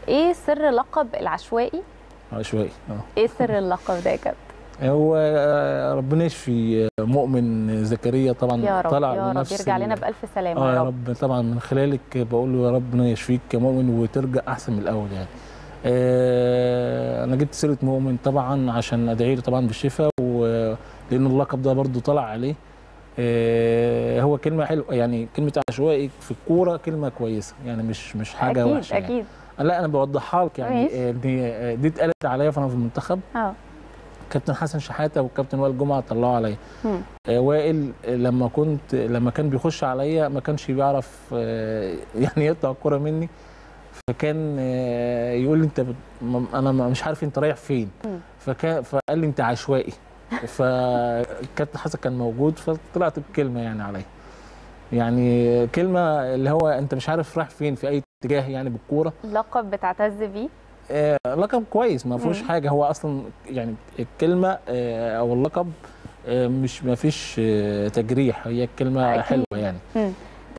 ايه سر لقب العشوائي عشوائي اه ايه سر اللقب ده يا كابتن هو آه، ربنا يشفي مؤمن زكريا طبعا يا رب طلع يا رب بنفس يرجع ال- لنا بالف سلامه اه يا يا رب رب طبعا من خلالك بقول له يا ربنا يشفيك كمؤمن وترجع احسن من الاول يعني آه انا جبت سيره مؤمن طبعا عشان ادعي له طبعا بالشفاء ولان اللقب ده برضو طلع عليه آه هو كلمه حلوه يعني كلمه عشوائي في الكوره كلمه كويسه يعني مش مش حاجه اكيد وحشه يعني. اكيد لا انا بوضحها لك يعني ماشي. آه، دي آه، دي اتقالت عليا فانا في المنتخب اه كابتن حسن شحاته والكابتن وائل جمعه طلعوا عليا مم. آه، وائل لما كنت لما كان بيخش عليا ما كانش بيعرف آه، يعني يقطع الكرة مني فكان آه، يقول لي انت بت... م- انا م- مش عارف انت رايح فين مم. فكان فقال لي انت عشوائي فكابتن حسن كان موجود فطلعت بكلمه يعني عليا يعني كلمه اللي هو انت مش عارف رايح فين في اي اتجاه يعني بالكوره لقب بتعتز بيه آه، لقب كويس ما فيهوش مم. حاجه هو اصلا يعني الكلمه آه، او اللقب آه، مش ما فيش آه، تجريح هي الكلمه أكيد. حلوه يعني مم.